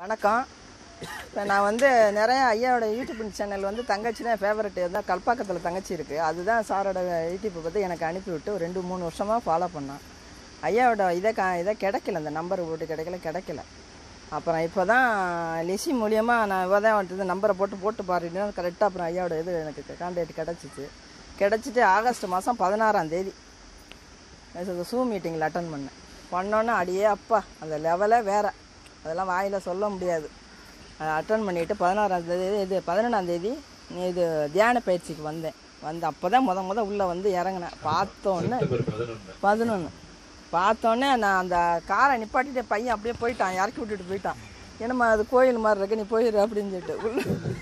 வணக்கம் இப்போ நான் வந்து நிறைய ஐயாவோட யூடியூப் சேனல் வந்து தங்கச்சி தான் ஃபேவரட் இருந்தால் கல்பாக்கத்தில் தங்கச்சி இருக்குது அதுதான் சாரோட யூடியூப்பை பற்றி எனக்கு அனுப்பிவிட்டு ஒரு ரெண்டு மூணு வருஷமாக ஃபாலோ பண்ணான் ஐயாவோட இதை கா இதை கிடைக்கல அந்த நம்பர் போட்டு கிடைக்கல கிடைக்கல அப்புறம் இப்போ தான் லிசி மூலியமாக நான் இவ தான் வந்து நம்பரை போட்டு போட்டு பாருன்னா கரெக்டாக அப்புறம் ஐயாவோட இது எனக்கு கான்டாக்ட் கிடச்சிச்சு கிடச்சிட்டு ஆகஸ்ட் மாதம் பதினாறாம் தேதி ஸூம் மீட்டிங்கில் அட்டன் பண்ணேன் பண்ணோன்னே அடியே அப்பா அந்த லெவலே வேறு அதெல்லாம் வாயில் சொல்ல முடியாது அட்டன் பண்ணிவிட்டு பதினாறாம் தேதி இது பதினொன்றாம் தேதி இது தியான பயிற்சிக்கு வந்தேன் வந்து அப்போ தான் முத முத உள்ளே வந்து இறங்கினேன் பார்த்தோன்னே பதினொன்று பார்த்தோன்னே நான் அந்த காரை நிப்பாட்டிட்டு பையன் அப்படியே போயிட்டான் இறக்கி விட்டுட்டு போயிட்டான் என்னம்மா அது கோயில் மாதிரி இருக்கு நீ போயிரு அப்படின்னு சொல்லிட்டு உள்ள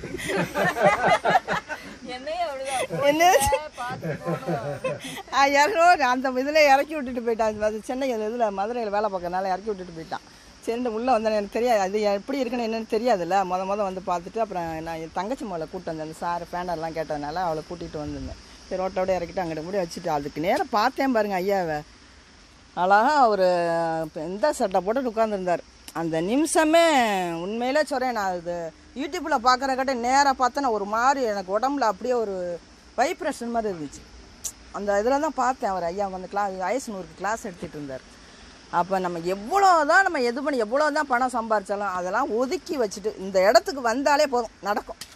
என்ன ஆ, இறங்கணும் அந்த இதில் இறக்கி விட்டுட்டு போயிட்டான் அது சென்னை இதில் மதுரையில் வேலை பார்க்கறனால இறக்கி விட்டுட்டு போயிட்டான் சரிண்டு உள்ளே வந்தேன் எனக்கு தெரியாது அது எப்படி இருக்குன்னு என்னன்னு தெரியாதுல்ல முத முத வந்து பார்த்துட்டு அப்புறம் நான் என் தங்கச்சி மேலே கூட்டு வந்தேன் அந்த சார் பேனர்லாம் கேட்டதுனால அவளை கூட்டிகிட்டு வந்திருந்தேன் சரி ரோட்டோட இறக்கிட்டு அங்கிட்ட முடி வச்சுட்டு அதுக்கு நேரம் பார்த்தேன் பாருங்க ஐயாவை அழகா ஒரு இந்த சட்டை போட்டு உட்காந்துருந்தார் அந்த நிமிஷமே உண்மையிலே சொல்கிறேன் நான் இது யூடியூப்பில் பார்க்குறக்கிட்ட நேராக பார்த்தேன்னா ஒரு மாதிரி எனக்கு உடம்புல அப்படியே ஒரு வைப்ரேஷன் மாதிரி இருந்துச்சு அந்த இதில் தான் பார்த்தேன் அவர் ஐயா வந்து கிளாஸ் ஐஎஸ்நூறுக்கு கிளாஸ் எடுத்துகிட்டு இருந்தார் அப்போ நம்ம எவ்வளோ தான் நம்ம எது பண்ணி எவ்வளோ தான் பணம் சம்பாரிச்சாலும் அதெல்லாம் ஒதுக்கி வச்சுட்டு இந்த இடத்துக்கு வந்தாலே போதும் நடக்கும்